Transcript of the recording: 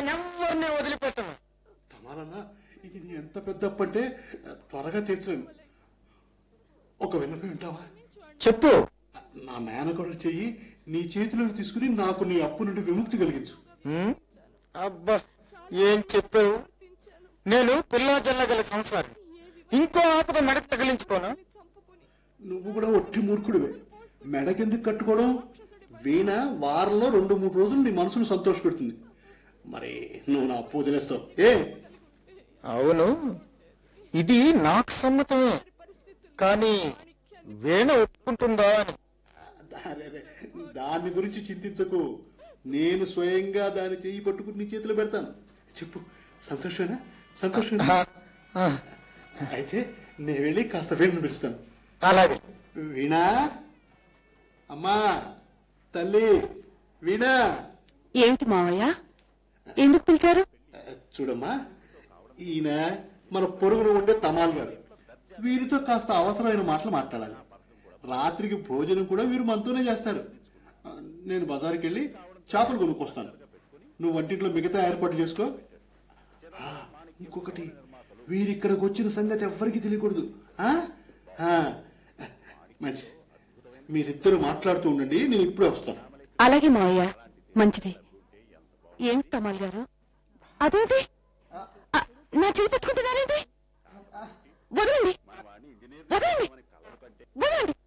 నేనెవ్వరిని వదిలిపెట్టను తమాలన్నా ఇది నీ ఎంత పెద్ద అప్పు అంటే త్వరగా తీర్చలేను ఒక విన్నపం వింటావా చెప్పు నా మేనకోడలు చెయ్యి నీ చేతిలోకి తీసుకుని నాకు నీ అప్పు నుండి విముక్తి కలిగించు హ్మ్? అబ్బా ఏం చెప్పావు నేను పిల్లా జల్లగల సంసారి ఇంకో ఆపద మెడకు తగిలించుకోనా నువ్వు కూడా ఒట్టి మూర్ఖుడివే మెడకెందుకు కట్టుకోవడం వీణ వారంలో రెండు మూడు రోజులు నీ మనసును సంతోషపెడుతుంది మరి నువ్వు నా అప్పు వదిలేస్తావు ఏ అవును ఇది నాకు సమ్మతమే కానీ వీణ ఒప్పుకుంటుందా అని అరే, దాని గురించి చింతించకు నేను స్వయంగా దాని చెయ్యి పట్టుకుని నీ చేతిలో పెడతాను చెప్పు సంతోషమేనా సంతోషమేనా ఆ, అయితే నేను వెళ్ళి కాస్త వీణను పిలుస్తాను అలాగే వీణా అమ్మా తల్లి వీణా ఏమిటి మావయ్య ఎందుకు పిలిచారు చూడమ్మా ఈయన మన పొరుగున ఉండే తమాల్ గారు వీరితో కాస్త అవసరమైన మాటలు మాట్లాడాలి రాత్రికి భోజనం కూడా వీరు మనతోనే చేస్తారు ఆ, నేను బజారుకి వెళ్ళి చేపలు కొనుక్కొస్తాను నువ్వు వంటింట్లో మిగతా ఏర్పాట్లు చేసుకో ఆ, ఇంకొకటి వీరిక్కడికి వచ్చిన సంగతి ఎవ్వరికీ తెలియకూడదు ఆ? ఆ, మంచిది మీరిద్దరు మాట్లాడుతూ ఉండండి నేను ఇప్పుడే వస్తాను అలాగే మావయ్య మంచిది ఏమిటి తమాల్ గారు అదేంటి ఆ, నా చేయి పట్టుకుంటున్నారేంటి వదలండి వదలండి వదలండి